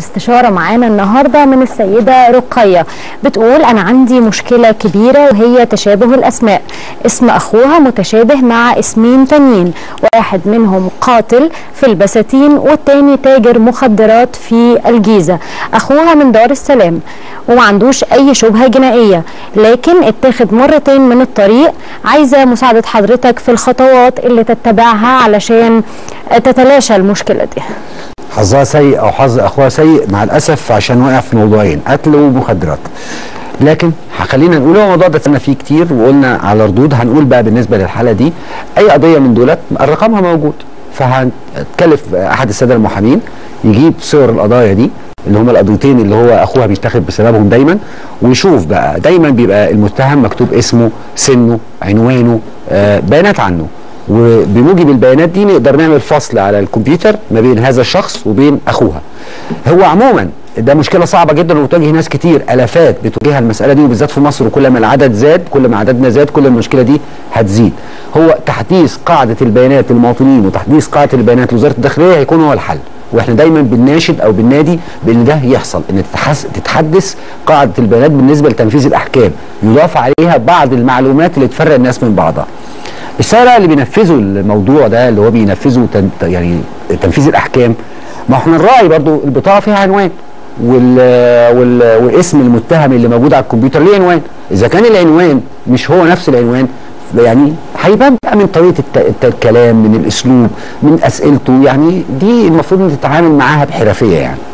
استشارة معانا النهاردة من السيدة رقية بتقول أنا عندي مشكلة كبيرة وهي تشابه الأسماء اسم أخوها متشابه مع اسمين تانيين واحد منهم قاتل في البساتين والتاني تاجر مخدرات في الجيزة أخوها من دار السلام وما عندوش أي شبهة جنائية لكن اتاخد مرتين من الطريق عايزة مساعدة حضرتك في الخطوات اللي تتبعها علشان تتلاشى المشكلة دي حظها سيء او حظ اخوها سيء مع الاسف عشان وقع في موضوعين قتل ومخدرات لكن خلينا نقول هو الموضوع ده اتكلمنا فيه كتير وقلنا على ردود هنقول بقى بالنسبه للحاله دي اي قضيه من دولت رقمها موجود فهنتكلف احد الساده المحامين يجيب صور القضايا دي اللي هما القضيتين اللي هو اخوها بيتاخد بسببهم دايما ويشوف بقى دايما بيبقى المتهم مكتوب اسمه سنه عنوانه آه بيانات عنه وبموجب البيانات دي نقدر نعمل فصل على الكمبيوتر ما بين هذا الشخص وبين اخوها هو عموما ده مشكله صعبه جدا وبتواجه ناس كتير الافات بتواجهها المساله دي وبالذات في مصر وكل ما العدد زاد كل ما عددنا زاد كل ما المشكله دي هتزيد هو تحديث قاعده البيانات للمواطنين وتحديث قاعده البيانات لوزاره الداخليه هيكون هو الحل واحنا دايما بنناشد او بننادي بان ده يحصل ان تتحدث قاعده البيانات بالنسبه لتنفيذ الاحكام يضاف عليها بعض المعلومات اللي تفرق الناس من بعضها السنة اللي بينفذوا الموضوع ده اللي هو بينفذوا تن يعني تنفيذ الاحكام ما احنا نراعي برضو البطاقه فيها عنوان وال وال واسم المتهم اللي موجود على الكمبيوتر ليه عنوان اذا كان العنوان مش هو نفس العنوان يعني هيبان بقى من طريقه الت... الكلام من الاسلوب من اسئلته يعني دي المفروض ان تتعامل معاها بحرفيه يعني